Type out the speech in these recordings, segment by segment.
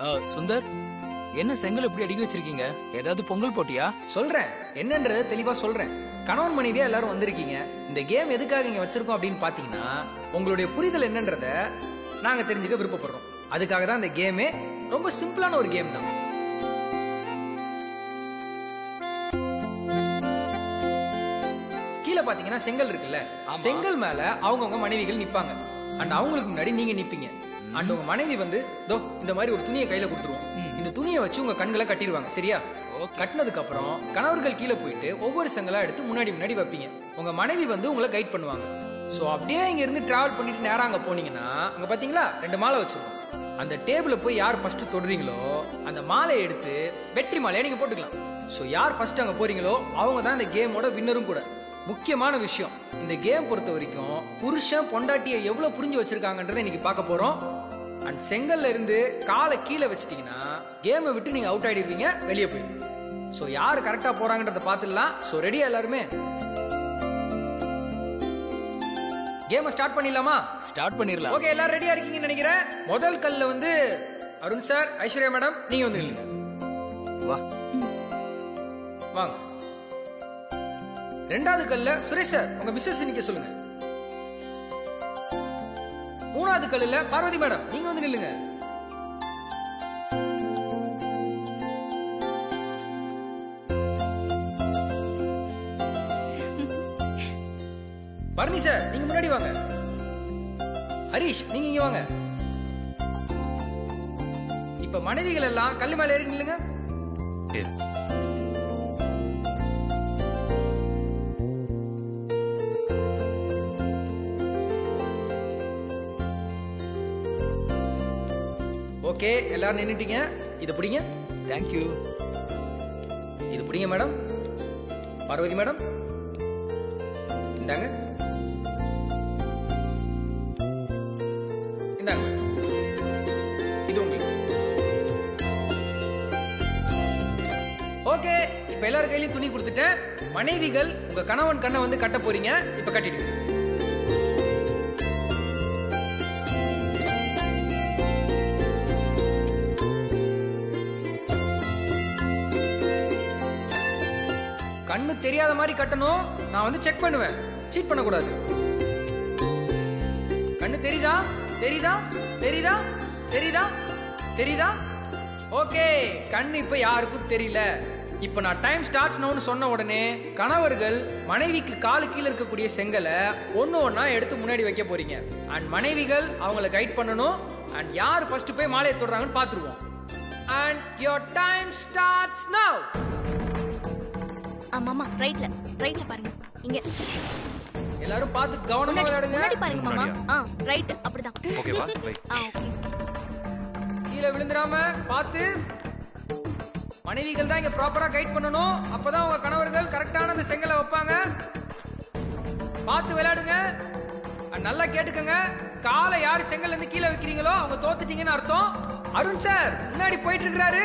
ஆ, சுந்தர் என்ன செங்கல் இப்படி அடிக்க வச்சிருக்கீங்க ஏதாவது பொங்கல் போட்டியா சொல்றேன் என்னன்றது தெளிவா சொல்றேன் கணவன் மனைவியா எல்லாரும் வந்திருக்கீங்க இந்த கேம் எதுக்காக இங்க வச்சிருக்கோம் அப்படின்னு பாத்தீங்கன்னா உங்களுடைய புரிதல் என்னன்றத நாங்க தெரிஞ்சுக்க விருப்பப்படுறோம் அதுக்காக தான் இந்த கேமே ரொம்ப சிம்பிளான ஒரு கேம் தான் கீழே பாத்தீங்கன்னா செங்கல் இருக்குல்ல செங்கல் மேல அவங்கவங்க மனைவிகள் நிப்பாங்க அண்ட் அவங்களுக்கு முன்னாடி நீங்க நிப்பீங்க அண்ட் உங்க மனைவி வந்து தோ இந்த மாதிரி ஒரு துணியை கையில கொடுத்துருவோம் இந்த துணியை வச்சு உங்க கண்களை கட்டிடுவாங்க சரியா கட்டினதுக்கு அப்புறம் கணவர்கள் கீழே போயிட்டு ஒவ்வொரு செங்கலா எடுத்து முன்னாடி முன்னாடி வைப்பீங்க உங்க மனைவி வந்து உங்களை கைட் பண்ணுவாங்க சோ அப்படியே இங்க இருந்து டிராவல் பண்ணிட்டு நேரா அங்க போனீங்கன்னா அங்க பாத்தீங்களா ரெண்டு மாலை வச்சிருக்கோம் அந்த டேபிள போய் யார் ஃபர்ஸ்ட் தொடுறீங்களோ அந்த மாலையை எடுத்து வெற்றி மாலையை நீங்க போட்டுக்கலாம் சோ யார் ஃபர்ஸ்ட் அங்க போறீங்களோ அவங்க தான் இந்த கேமோட வின்னரும் கூட முக்கியமான விஷயம் இந்த கேம் பொறுத்த வரைக்கும் புருஷன் பொண்டாட்டியை எவ்வளவு புரிஞ்சு வச்சிருக்காங்கன்றதை இன்னைக்கு பார்க்க போறோம் அண்ட் செங்கல்ல இருந்து காலை கீழே வச்சிட்டீங்கன்னா கேமை விட்டு நீங்க அவுட் ஆயிடுவீங்க வெளியே போயிடுவீங்க ஸோ யார் கரெக்டா போறாங்கன்றத பார்த்துடலாம் ஸோ ரெடியா எல்லாருமே கேமை ஸ்டார்ட் பண்ணிடலாமா ஸ்டார்ட் பண்ணிடலாம் ஓகே எல்லாரும் ரெடியா இருக்கீங்கன்னு நினைக்கிறேன் முதல் கல்ல வந்து அருண் சார் ஐஸ்வர்யா மேடம் நீங்க வந்து நில்லுங்க வா வாங்க ரெண்டாவது கல்ல சுரேஷ் சார் உங்க மிஸ்ஸஸ் நிக்க சொல்லுங்க மூணாவது கல்லுல பார்வதி மேடம் நீங்க வந்து நில்லுங்க பரணி சார் நீங்க முன்னாடி வாங்க ஹரிஷ் நீங்க இங்க வாங்க இப்ப மனைவிகள் எல்லாம் கல்லு மேல ஏறி நில்லுங்க இரு. ஓகே எல்லாரும் நின்னுட்டீங்க இது பிடிங்க தேங்க்யூ இது பிடிங்க மேடம் பார்வதி மேடம் இந்தாங்க இந்தாங்க இது உங்களுக்கு ஓகே இப்ப எல்லார் கையிலயும் துணி கொடுத்துட்டேன் மனைவிகள் உங்க கணவன் கண்ணை வந்து கட்ட போறீங்க இப்ப கட்டிடுங்க கண்ணு தெரியாத மாதிரி கட்டணும் நான் வந்து செக் பண்ணுவேன் சீட் பண்ணக்கூடாது கண்ணு தெரியுதா தெரியுதா தெரியுதா தெரியுதா தெரியுதா ஓகே கண்ணு இப்ப யாருக்கும் தெரியல இப்ப நான் டைம் ஸ்டார்ட்ஸ் நோன்னு சொன்ன உடனே கணவர்கள் மனைவிக்கு காலு கீழே இருக்கக்கூடிய செங்கலை ஒண்ணு ஒண்ணா எடுத்து முன்னாடி வைக்க போறீங்க அண்ட் மனைவிகள் அவங்கள கைட் பண்ணணும் அண்ட் யார் ஃபர்ஸ்ட் போய் மாலையை தொடுறாங்கன்னு பார்த்துருவோம் and your time starts now ஆ மாமா ரைட்ல ரைட்ல பாருங்க இங்க எல்லாரும் பார்த்து கவனமா முன்னாடி விளையாடுங்க முன்னாடி பாருங்க மாமா ஆ ரைட் அப்படிதான் ஓகேவா வை ஆ ஓகே கீழே விழுந்துராம பார்த்து மனைவிகள் தான் இங்க ப்ராப்பரா கைட் பண்ணணும் அப்பதான் உங்க கணவர்கள் கரெக்டான அந்த செங்கலை வைப்பாங்க பார்த்து விளையாடுங்க அஹ் நல்லா கேட்டுக்கங்க காலை யார் செங்கல்ல இருந்து கீழே வைக்கிறீங்களோ அவங்க தோத்துட்டீங்கன்னு அர்த்தம் அருண் சார் முன்னாடி போயிட்டு இருக்கிறாரு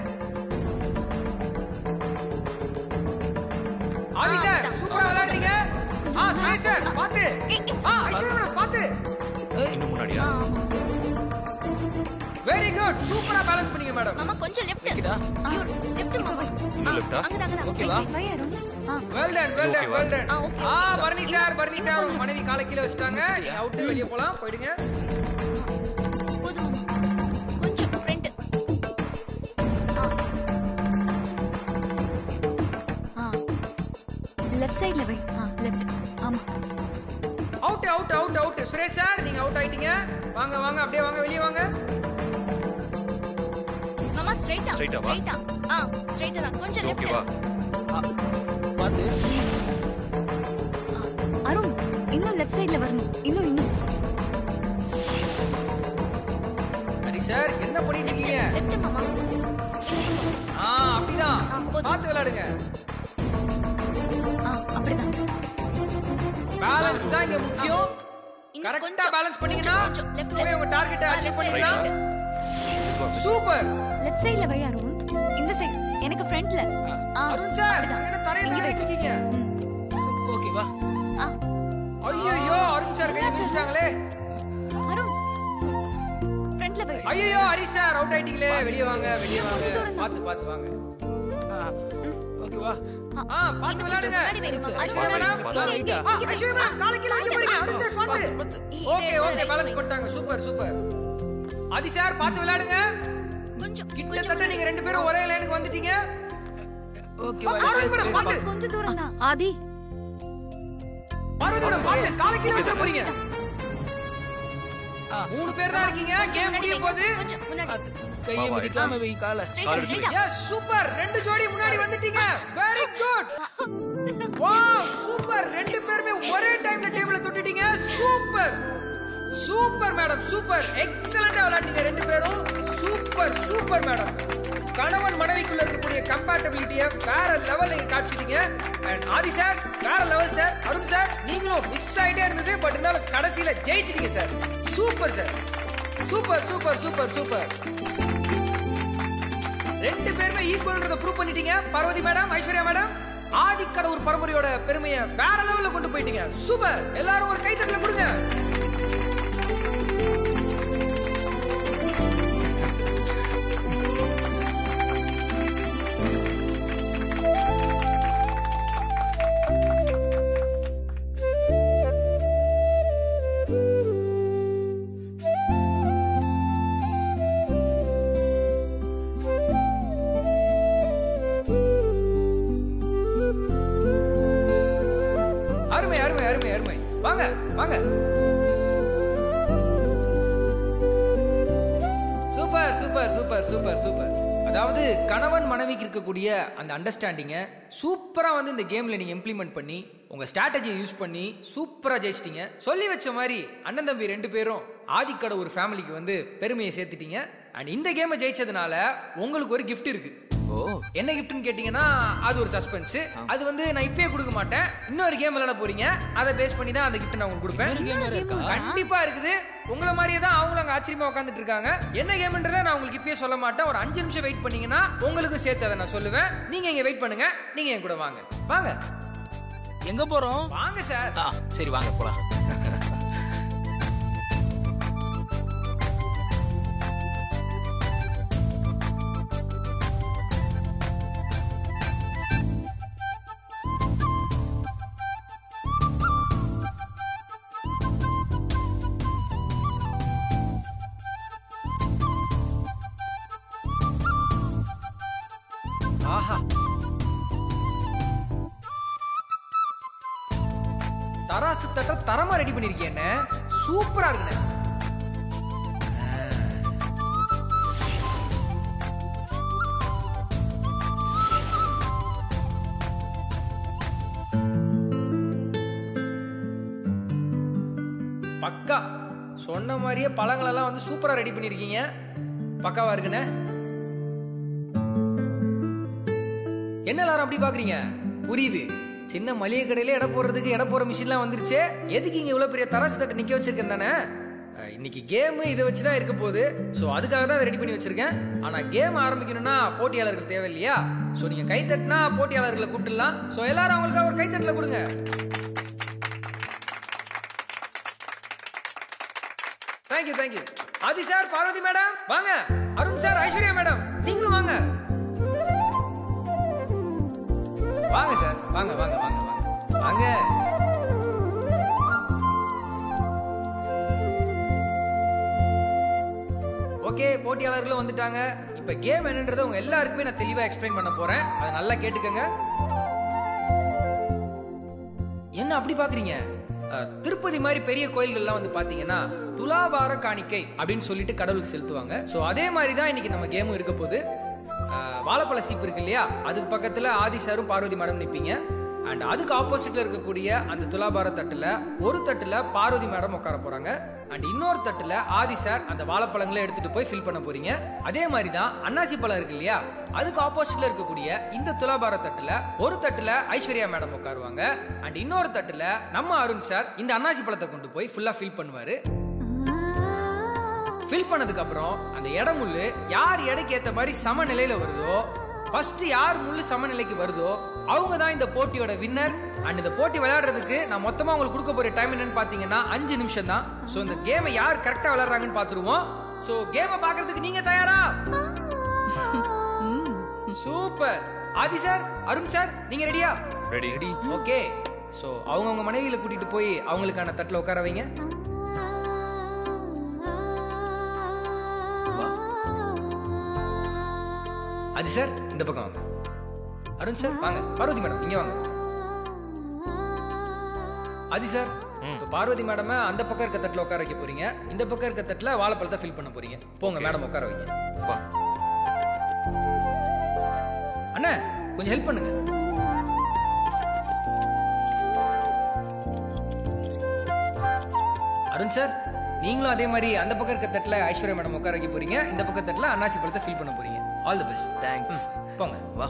ஆதி சார் சூப்பரா விளையாடுறீங்க ஆ சுரேஷ் சார் பார்த்து ஆ ஐஸ்வர்யா மேடம் பார்த்து இன்னும் முன்னாடியா ஆ ஆமா வெரி குட் சூப்பரா பேலன்ஸ் பண்ணீங்க மேடம் மாமா கொஞ்சம் லெஃப்ட் வைக்கிடா? ஐயோ லெஃப்ட் மாமா இன்னும் left ஆ? அங்க அங்க ஓகேவா? வை அருண் ஆ வெல் டன் வெல் டன் ஓகேவா? வெல் டன் ஆ, okay, ஆ okay. Bharani sir Bharani sir உங்க மனைவி காலை கீழ வச்சிட்டாங்க நீங்க அவுட் வெளிய போலாம் போயிடுங்க போதும் மாமா கொஞ்சம் ஃப்ரண்ட் ஆ லெஃப்ட் சைடுல வை ஆ லெஃப்ட் ஆமா out out out out Suresh sir நீங்க அவுட் ஆயிட்டீங்க வாங்க வாங்க அப்படியே வாங்க வெளிய வாங்க மாமா ஸ்ட்ரைட்டா Straight ஆ வா? ஸ்ட்ரைட்டா ஆ ஸ்ட்ரைட்டா தான் கொஞ்சம் லெஃப்ட் ஓகேவா பார்த்து அருண் இன்னும் லெஃப்ட் சைடுல வரணும் இன்னும் இன்னும் ஹரி சார் என்ன பண்ணிட்டு இருக்கீங்க லெஃப்ட் மாமா ஆ அப்படிதான் ஆ, போதும். பார்த்து விளையாடுங்க ஆ அப்படிதான் பேலன்ஸ் தான் இங்க முக்கியம் இன்னும் கரெக்டா கொஞ்சம், பேலன்ஸ் பண்ணீங்கன்னா கொஞ்சம், கொஞ்சம், left. போய் உங்க டார்கெட்டை ஆ, அச்சீவ் left, பண்ணிடலாம் right. சூப்பர் லெஃப்ட் சைடுல வை அருண் இந்த சைடு எனக்கு ஃப்ரண்ட்ல ஆ அருண் சார் அப்படிதான். அங்க தரையில இங்க வை. தான் இருக்கீங்க ம். ஓகேவா ஆ ஐயோ அருண் சார் கை வச்சிட்டாங்களே அருண் ஃப்ரண்ட்ல வை ஐயோ ஹரி சார் அவுட் ஆயிட்டீங்களே வெளியே வாங்க வெளியே வாங்க கொஞ்சம் தூரம் தான். பாத்து பாத்து வாங்க ஓகேவா ஆ பாத்து விளையாடுங்க முன்னாடி வைங்க. அது ஐஸ்வர்யா மேடம் இங்க, இங்க, ஆ, இங்க ஐஸ்வர்யா மேடம் காலை கீழ வைக்க போறீங்க அருண் சார் பாத்து ஓகே ஓகே பேலன்ஸ் போட்டாங்க சூப்பர் சூப்பர் ஆதி சார் பாத்து விளையாடுங்க கொஞ்சம் கிட்டத்தட்ட நீங்க ரெண்டு பேரும் ஒரே லைனுக்கு வந்துட்டீங்க ஓகேவா ஆரம்பி மேடம் பாத்து கொஞ்சம் தூரம் தான் ஆதி பார்வதி மேடம் பாத்து காலை கீழ வைக்க போறீங்க ஆ. மூணு பேர் தான் இருக்கீங்க கேம் முடிய போகுது கொஞ்சம் முன்னாடி கையை மிதிக்காம வை காலை Straight, straight ஆ. எஸ் சூப்பர் ரெண்டு ஜோடி முன்னாடி வந்துட்டீங்க வெரி குட் வாவ் சூப்பர் ரெண்டு பேருமே ஒரே டைம்ல டேபிள தொட்டுட்டீங்க சூப்பர் சூப்பர் மேடம் சூப்பர் எக்ஸலண்டா விளையாடுங்க ரெண்டு பேரும் சூப்பர் சூப்பர் மேடம் கணவன் மனைவிக்குள்ள இருக்கக்கூடிய கம்பேட்டபிலிட்டிய வேற லெவல் நீங்க காமிச்சிட்டீங்க அண்ட் ஆதி சார் வேற லெவல் சார் அருண் சார் நீங்களும் மிஸ் ஆயிட்டே இருந்தது பட் இருந்தாலும் கடைசியில ஜெயிச்சிட்டீங்க சார் super sir super super super super ரெண்டு பேருமே ஈக்குவல்ன்றத ப்ரூவ் பண்ணிட்டீங்க பார்வதி மேடம் ஐஸ்வர்யா மேடம் ஆதிக்கடவுர் பரம்பரையோட பெருமையை வேற லெவல்ல கொண்டு போயிட்டீங்க சூப்பர் எல்லாரும் ஒரு கைத்தட்டல கொடுங்க அருமை அருமை அருமை அருமை வாங்க வாங்க super super super super super அதாவது கணவன் மனைவிக்கு இருக்கக்கூடிய அந்த அண்டர்ஸ்டாண்டிங்கை சூப்பரா வந்து இந்த கேம்ல நீங்க இம்ப்ளிமெண்ட் பண்ணி உங்க ஸ்ட்ராட்டஜியை யூஸ் பண்ணி சூப்பரா ஜெயிச்சிட்டீங்க சொல்லி வச்ச மாதிரி அண்ணன் தம்பி ரெண்டு பேரும் ஆதிக்கடை ஒரு ஃபேமிலிக்கு வந்து பெருமையை சேர்த்துட்டீங்க அண்ட் இந்த கேமை ஜெயிச்சதுனால உங்களுக்கு ஒரு gift இருக்கு ஓ என்ன கிஃப்ட்னு கேட்டீங்கன்னா அது ஒரு சஸ்பென்ஸ் அது வந்து நான் இப்பயே கொடுக்க மாட்டேன் இன்னொரு கேம் விளையாட போறீங்க அதை பேஸ் பண்ணி தான் அந்த கிஃப்ட் நான் உங்களுக்கு கொடுப்பேன் இன்னொரு game வேற இருக்கா? கண்டிப்பா இருக்குது உங்களை மாதிரியே தான் அவங்களும் அங்க ஆச்சரியமா உட்காந்துட்டு இருக்காங்க என்ன கேம்ன்றதை நான் உங்களுக்கு இப்பயே சொல்ல மாட்டேன் ஒரு அஞ்சு நிமிஷம் வெயிட் பண்ணீங்கன்னா உங்களுக்கும் சேர்த்து அதை நான் சொல்லுவேன் நீங்க இங்க வெயிட் பண்ணுங்க நீங்க என் கூட வாங்க வாங்க எங்க போறோம் வாங்க சார் ஆ சரி வாங்க போலாம் ஆஹா தராசு தட்ட தரமா ரெடி பண்ணிருக்கேன் சூப்பரா இருக்குண்ணே பக்கா சொன்ன மாதிரியே பழங்களெல்லாம் வந்து சூப்பரா ரெடி பண்ணிருக்கீங்க பக்காவா இருக்குண்ணே என்ன எல்லாரும் அப்படி பாக்குறீங்க புரியுது சின்ன மளிகை கடையில எடை போடுறதுக்கு எடை போற மிஷின்லாம் வந்துருச்சு எதுக்கு இங்க இவ்வளவு பெரிய தராசு தட்டை நிக்க வச்சிருக்கேன் தானே அஹ், இன்னைக்கு கேம் இதை வச்சு தான் இருக்க போகுது ஸோ அதுக்காக தான் ரெடி பண்ணி வச்சிருக்கேன் ஆனா கேம் ஆரம்பிக்கணும்னா போட்டியாளர்கள் தேவை இல்லையா ஸோ நீங்க கை தட்டினா போட்டியாளர்களை கூப்பிட்டுலாம் ஸோ எல்லாரும் அவங்களுக்காக ஒரு கைத்தட்டல கொடுங்க thank you thank you Adi sir Parvathi madam வாங்க அருண் சார் ஐஸ்வர்யா மேடம் நீங்களும் வாங்க வாங்க சார் வாங்க வாங்க வாங்க வாங்க வாங்க ஓகே போட்டியாளர்களும் வந்துட்டாங்க இப்ப கேம் என்னன்றதை உங்க எல்லாருக்குமே நான் தெளிவா எக்ஸ்பிளைன் பண்ண போறேன் அதை நல்லா கேட்டுக்கங்க என்ன அப்படி பாக்குறீங்க அஹ், திருப்பதி மாதிரி பெரிய கோயில்கள்லாம் வந்து பாத்தீங்கன்னா துலாபார காணிக்கை அப்படின்னு சொல்லிட்டு கடவுளுக்கு செலுத்துவாங்க சோ அதே மாதிரி தான் இன்னைக்கு நம்ம கேமும் இருக்க போகுது அஹ், வாழைப்பழ சீப்பு இருக்கு இல்லையா அதுக்கு பக்கத்துல ஆதி சாரும் பார்வதி மேடம் நிப்பீங்க அண்ட் அதுக்கு ஆப்போசிட்ல இருக்கக்கூடிய அந்த துலாபார தட்டுல ஒரு தட்டுல பார்வதி மேடம் உட்கார போறாங்க அண்ட் இன்னொரு தட்டுல ஆதி சார் அந்த வாழைப்பழங்களை எடுத்துட்டு போய் ஃபில் பண்ண போறீங்க அதே மாதிரி தான் அன்னாசி பழம் இருக்கு இல்லையா அதுக்கு ஆப்போசிட்ல இருக்கக்கூடிய இந்த துலாபார தட்டுல ஒரு தட்டுல ஐஸ்வர்யா மேடம் உட்காருவாங்க அண்ட் இன்னொரு தட்டுல நம்ம அருண் சார் இந்த அன்னாசி பழத்தை கொண்டு போய் ஃபுல்லா ஃபில் பண்ணுவாரு ஃபில் பண்ணதுக்கு அப்புறம் அந்த இடம் முள்ளு யார் எடைக்கு ஏத்த மாதிரி சமநிலையில வருதோ ஃபர்ஸ்ட் யார் முள்ளு சமநிலைக்கு வருதோ அவங்க தான் இந்த போட்டியோட வின்னர் அண்ட் இந்த போட்டி விளையாடுறதுக்கு நான் மொத்தமா உங்களுக்கு கொடுக்க போற டைம் என்னன்னு பாத்தீங்கன்னா அஞ்சு நிமிஷம் தான் ஸோ இந்த கேமை யார் கரெக்டா விளையாடுறாங்கன்னு பாத்துருவோம் சோ கேம பாக்குறதுக்கு நீங்க தயாரா super Adi sir Arun sir நீங்க ரெடியா ரெடி ரெடி ஓகே சோ அவங்கவங்க மனைவியில கூட்டிட்டு போய் அவங்களுக்கான தட்டுல உட்கார வைங்க ஆதி சார் இந்த பக்கம் வாங்க அருண் சார் வாங்க பார்வதி மேடம் இங்க வாங்க ஆதி சார் இப்ப பார்வதி மேடம் அந்த பக்கம் இருக்க தட்டுல உட்கார வைக்க போறீங்க இந்த பக்கம் இருக்க தட்டுல வாழைப்பழத்தை ஃபில் பண்ண போறீங்க போங்க மேடம் உட்கார வைங்க வா அண்ணா கொஞ்சம் ஹெல்ப் பண்ணுங்க அருண் சார் நீங்களும் அதே மாதிரி அந்த பக்கம் இருக்க தட்டுல ஐஸ்வர்யா மேடம் உட்கார வைக்க போறீங்க இந்த பக்கம் தட்டுல அன்னாசி பழத்தை ஃபில் பண்ண போறீங்க ஆல் தி பெஸ்ட் தேங்க்ஸ் போங்க வா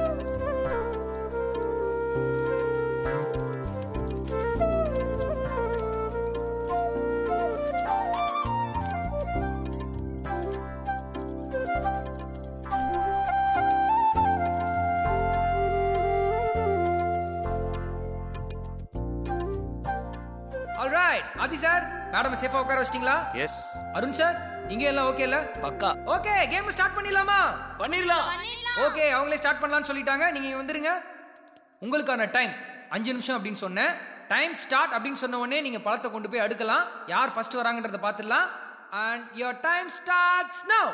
ஆல்ரைட் ஆதி சார் மேடம் சேஃபா உட்கார வச்சிட்டீங்களா எஸ் அருண் சார் இங்க எல்லாம் ஓகே இல்ல பக்கா ஓகே கேம் ஸ்டார்ட் பண்ணிடலாமா பண்ணிடலாம் ஓகே அவங்களே ஸ்டார்ட் பண்ணலாம்னு சொல்லிட்டாங்க நீங்க இங்க வந்துருங்க உங்களுக்கான டைம் அஞ்சு நிமிஷம் அப்படின்னு சொன்னேன் டைம் ஸ்டார்ட் அப்படின்னு சொன்ன உடனே நீங்க பழத்தை கொண்டு போய் அடுக்கலாம் யார் ஃபர்ஸ்ட் வராங்கன்றத பார்த்துடலாம் and your time starts now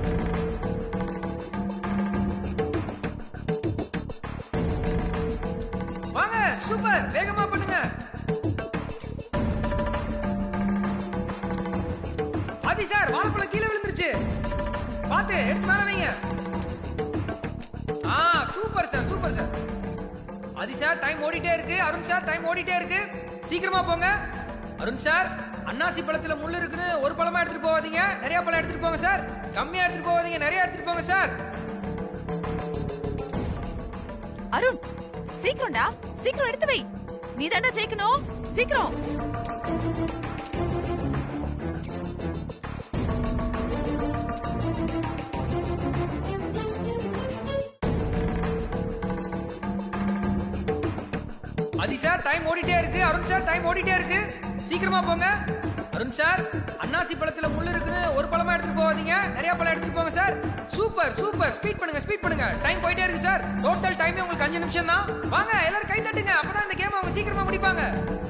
வாங்க சூப்பர் வேகமா பண்ணுங்க ஆதி சார் வாழைப்பழம் கீழே விழுந்துருச்சு பார்த்து எடுத்து மேல வைங்க ஆ super sir super sir Adi sir time ஓடிட்டே இருக்கு அருண் சார் டைம் ஓடிட்டே இருக்கு சீக்கிரமா போங்க அருண் சார் அன்னாசி பழத்துல முள்ளு இருக்குன்னு ஒரு பழமா எடுத்துட்டு போகாதீங்க நிறைய பழம் எடுத்துட்டு போங்க சார் கம்மியா எடுத்துட்டு போகாதீங்க நிறைய எடுத்துட்டு போங்க சார் அருண் சீக்கிரம்டா சீக்கிரம் எடுத்து வை நீ தாண்டா ஜெயிக்கணும் சீக்கிரம் ஆதி சார் டைம் ஓடிட்டே இருக்கு அருண் சார் டைம் ஓடிட்டே இருக்கு சீக்கிரமா போங்க அருண் சார் அன்னாசி பழத்துல முள்ளு இருக்குன்னு ஒரு பழமா எடுத்துட்டு போகாதீங்க நிறைய பழம் எடுத்துட்டு போங்க சார் சூப்பர் சூப்பர் ஸ்பீட் பண்ணுங்க ஸ்பீட் பண்ணுங்க டைம் போயிட்டே இருக்கு சார் டோட்டல் டைம் உங்களுக்கு அஞ்சு நிமிஷம் தான் வாங்க எல்லாரும் கை தட்டுங்க அப்பதான் இந்த கேம் அவங்க சீக்கிரமா முடிப்பாங்க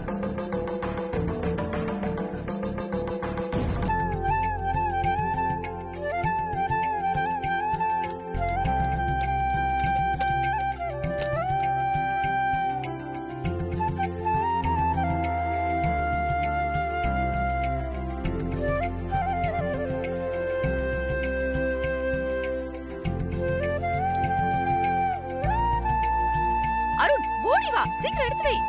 அருண் ஓடி வா சீக்கிரம் எடுத்து வை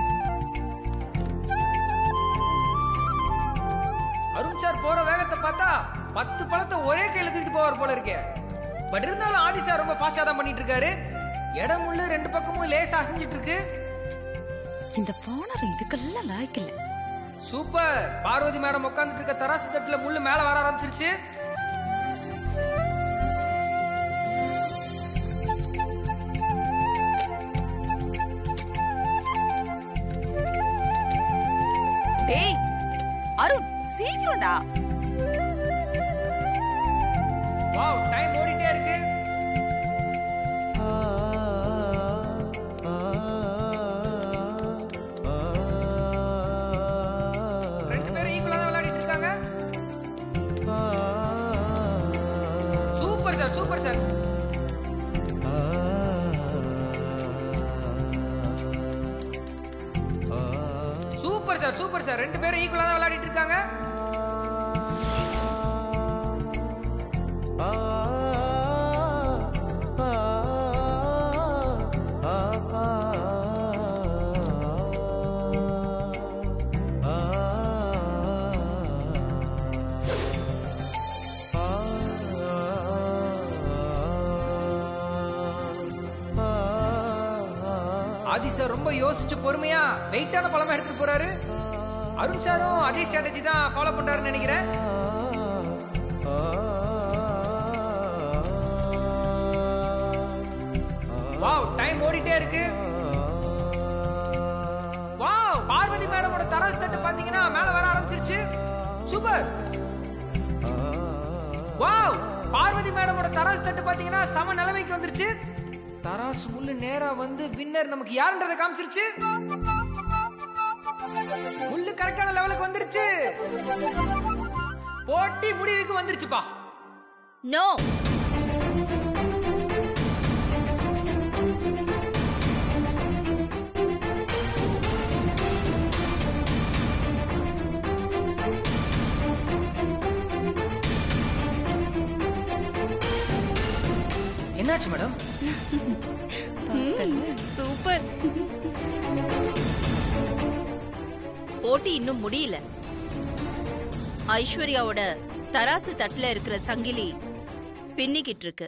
அருண் சார் போற வேகத்தை பார்த்தா பத்து பழத்தை ஒரே கையில தூக்கிட்டு போவார் போல இருக்கே பட் இருந்தாலும் ஆதி சார் ரொம்ப ஃபாஸ்டா தான் பண்ணிட்டு இருக்காரு இடம் முள்ளு ரெண்டு பக்கமும் லேசா அசைஞ்சிட்டு இருக்கு இந்த போனர் இதுக்கெல்லாம் லாய்க்கல சூப்பர் பார்வதி மேடம் உட்கார்ந்துட்டு இருக்க தராசு தட்டுல முள்ளு மேல வர ஆரம்பிச்சிருச்சு டேய் அருண் சீக்கிரம்டா வாவ் டைம் ஓடிட்டே இருக்கு ரெண்டு பேரும் ஈக்குவலா தான் விளையாடிட்டு இருக்காங்க super sir super sir super sir super sir ரெண்டு பேரும் ஈக்குவலா தான் விளையாடிட்டு இருக்காங்க ஆதி சார் ரொம்ப யோசிச்சு பொறுமையா வெயிட்டான பழமா எடுத்துட்டு போறாரு அருண் சாரும் அதே ஸ்ட்ராட்டஜி தான் ஃபாலோ பண்றாருன்னு நினைக்கிறேன் வாவ் டைம் ஓடிட்டே இருக்கு வாவ் பார்வதி மேடமோட தராசு தட்டு பாத்தீங்கன்னா மேல வர ஆரம்பிச்சிருச்சு சூப்பர் வாவ் பார்வதி மேடமோட தராசு தட்டு பாத்தீங்கன்னா சம நிலைமைக்கு வந்துருச்சு தராசு முள்ளு நேரா வந்து வின்னர் நமக்கு யாருன்றதை காமிச்சிருச்சு முள்ளு கரெக்டான லெவலுக்கு வந்துருச்சு போட்டி முடிவுக்கு வந்துருச்சுப்பா நோ என்னாச்சு மேடம் சூப்பர் போட்டி இன்னும் முடியல ஐஸ்வர்யாவோட தராசு தட்டுல இருக்கிற சங்கிலி பின்னிக்கிட்டு இருக்கு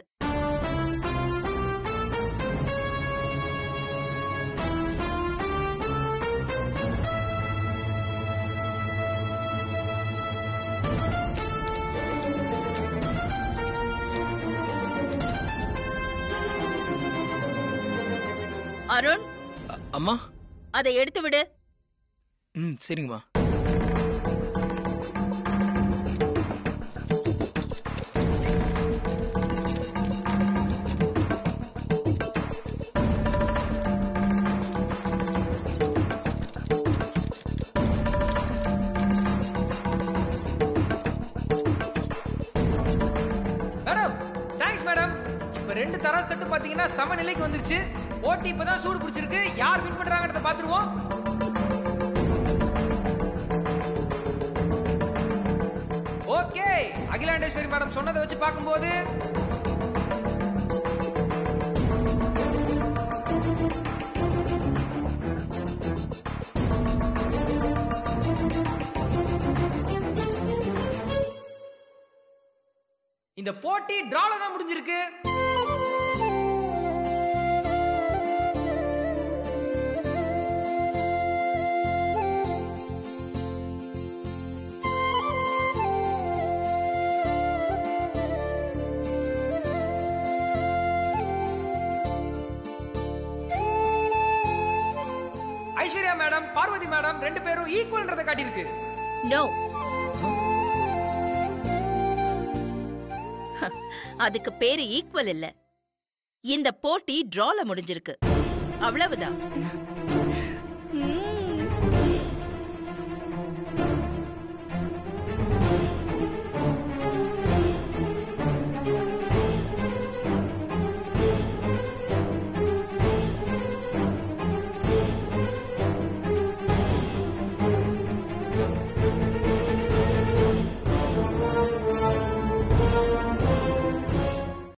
அருண் அ- அம்மா அதை எடுத்து விடு ம் சரிங்கம்மா மேடம் தேங்க்ஸ் மேடம் இப்ப ரெண்டு தராசு தட்டு பாத்தீங்கன்னா சம நிலைக்கு வந்துருச்சு போட்டி இப்பதான் சூடு பிடிச்சிருக்கு யார் வின் பண்றாங்கன்றத பாத்துருவோம் ஓகே அகிலாண்டேஸ்வரி மேடம் சொன்னதை வச்சு பார்க்கும்போது இந்த போட்டி டிரால தான் முடிஞ்சிருக்கு ஐஸ்வர்யா மேடம் பார்வதி மேடம் ரெண்டு பேரும் ஈக்குவல்ன்றதை காட்டியிருக்கு நோ அதுக்கு பேரு ஈக்குவல் இல்ல இந்த போட்டி டிரால முடிஞ்சிருக்கு அவ்வளவுதான்